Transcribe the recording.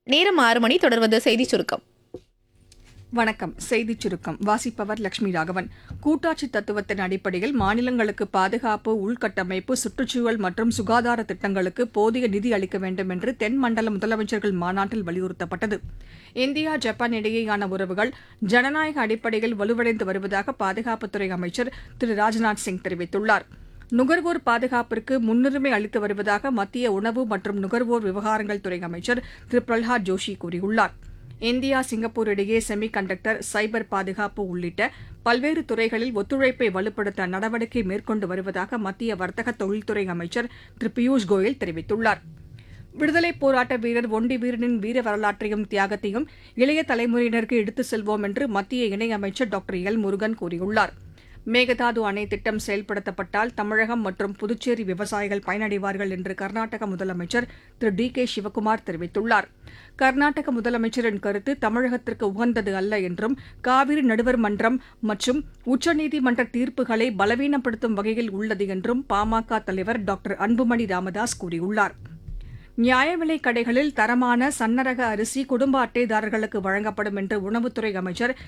நேரம் ஆறு மணி தொடர்வது செய்திச் சுருக்கம் வணக்கம் செய்திச் சுருக்கம் வாசிப்பவர் லட்சுமி ராகவன் கூட்டாட்சி தத்துவத்தின் அடிப்படையில் மாநிலங்களுக்கு பாதுகாப்பு உள்கட்டமைப்பு சுற்றுச்சூழல் மற்றும் சுகாதார திட்டங்களுக்கு போதிய நிதி அளிக்க வேண்டும் என்று தென் மண்டல முதலமைச்சர்கள் மாநாட்டில் வலியுறுத்தப்பட்டது இந்தியா ஜப்பான் இடையேயான உறவுகள் ஜனநாயக அடிப்படையில் வலுவடைந்து வருவதாக பாதுகாப்புத்துறை அமைச்சர் திரு ராஜ்நாத் சிங் தெரிவித்துள்ளார் நுகர்வோர் பாதுகாப்பிற்கு முன்னுரிமை அளித்து வருவதாக மத்திய உணவு மற்றும் நுகர்வோர் விவகாரங்கள் துறை அமைச்சர் திரு பிரல்ஹாத் ஜோஷி கூறியுள்ளார் இந்தியா சிங்கப்பூர் இடையே செமி கண்டக்டர் சைபர் பாதுகாப்பு உள்ளிட்ட பல்வேறு துறைகளில் ஒத்துழைப்பை வலுப்படுத்த நடவடிக்கை மேற்கொண்டு வருவதாக மத்திய வர்த்தக தொழில்துறை அமைச்சர் திரு பியூஷ் கோயல் தெரிவித்துள்ளார் விடுதலைப் போராட்ட வீரர் ஒண்டி வீரனின் வீர வரலாற்றையும் தியாகத்தையும் இளைய தலைமுறையினருக்கு எடுத்துச் செல்வோம் என்று மத்திய இணையமைச்சர் டாக்டர் எல் முருகன் கூறியுள்ளார் மேகதாது அணை திட்டம் செயல்படுத்தப்பட்டால் தமிழகம் மற்றும் புதுச்சேரி விவசாயிகள் பயனடைவார்கள் என்று கர்நாடக முதலமைச்சர் திரு டி கே சிவக்குமார் தெரிவித்துள்ளார் கர்நாடக முதலமைச்சரின் கருத்து தமிழகத்திற்கு உகந்தது அல்ல என்றும் காவிரி நடுவர் மன்றம் மற்றும் உச்சநீதிமன்ற தீர்ப்புகளை பலவீனப்படுத்தும் வகையில் உள்ளது என்றும் பாமக தலைவர் டாக்டர் அன்புமணி ராமதாஸ் கூறியுள்ளார் நியாய விலைக் கடைகளில் தரமான சன்னரக அரிசி குடும்ப அட்டைதாரர்களுக்கு வழங்கப்படும் என்று உணவுத்துறை அமைச்சர்